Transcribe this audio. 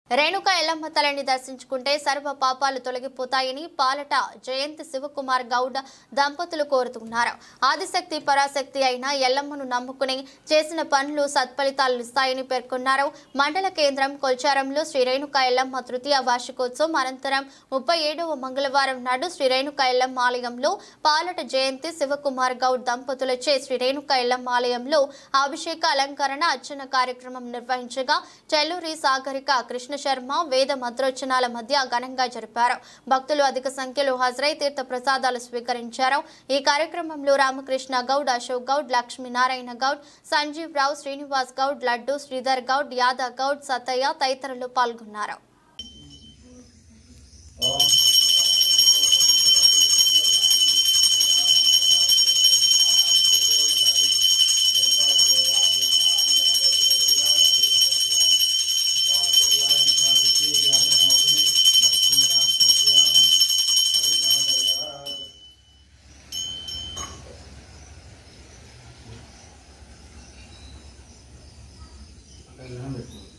రేణుక ఎల్లమ్మ తలని దర్శించుకుంటే సర్వ పాపాలు తొలగిపోతాయని పాలట జయంతి శివకుమార్ గౌడ్ దంపతులు కోరుతున్నారు ఆదిశక్తి పరాశక్తి అయిన ఎల్లమ్మను నమ్ముకుని చేసిన పనులు సత్ఫలితాలు ఇస్తాయని పేర్కొన్నారు మండల కేంద్రం కొల్చారంలో శ్రీ రేణుక ఎల్లమ్మ తృతీయ వార్షికోత్సవం అనంతరం ముప్పై ఏడవ మంగళవారం నాడు శ్రీ రేణుక ఎల్లమ్మ ఆలయంలో పాలట జయంతి శివకుమార్ గౌడ్ దంపతులచే శ్రీ రేణుక ఎల్లమ్మ ఆలయంలో అభిషేక అలంకరణ అర్చన కార్యక్రమం నిర్వహించగా చెల్లూరి సాగరిక కృష్ణ శర్మ వేద మంత్రోచ్చనాల మధ్య ఘనంగా జరిపారు భక్తులు అధిక సంఖ్యలో హాజరై తీర్థ ప్రసాదాలు స్వీకరించారు ఈ కార్యక్రమంలో రామకృష్ణ గౌడ్ అశోక్ గౌడ్ లక్ష్మీనారాయణ గౌడ్ సంజీవ్ రావు శ్రీనివాస్ గౌడ్ లడ్డు శ్రీధర్ గౌడ్ యాదవ్ గౌడ్ సతయ్య తదితరులు పాల్గొన్నారు అక్కడ పెట్టుకో